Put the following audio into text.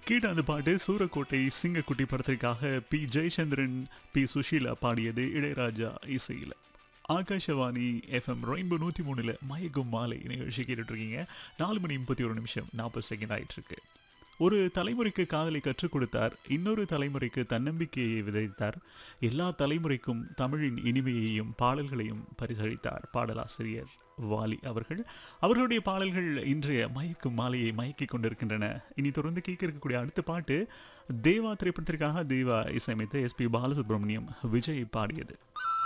கீழே அந்த பாட்டு சூரக்கோட்டை சிங்கக்குட்டி படத்திற்காக பி ஜெயச்சந்திரன் பி சுஷீலா பாடியது இளையராஜா இசையில் ஆகாஷவாணி எஃப்எம் ரெயின்போ நூற்றி மூணில் மயக்கும் மாலை நிகழ்ச்சி கேட்டுட்டு இருக்கீங்க நாலு மணி முப்பத்தி ஒரு நிமிஷம் நாற்பது செகண்ட் ஆயிட்டு இருக்கு ஒரு தலைமுறைக்கு காதலை கற்றுக் கொடுத்தார் இன்னொரு தலைமுறைக்கு தன்னம்பிக்கையை விதைத்தார் எல்லா தலைமுறைக்கும் தமிழின் இனிமையையும் பாடல்களையும் பரிசளித்தார் பாடலாசிரியர் வாலி அவர்கள் அவர்களுடைய பாடல்கள் இன்றைய மயக்கும் மாலையை மயக்கிக் கொண்டிருக்கின்றன இனி தொடர்ந்து கேட்க இருக்கக்கூடிய அடுத்த பாட்டு தேவா திரைப்படத்திற்காக தேவா இசையமைத்த எஸ்பி பாலசுப்ரமணியம் விஜய் பாடியது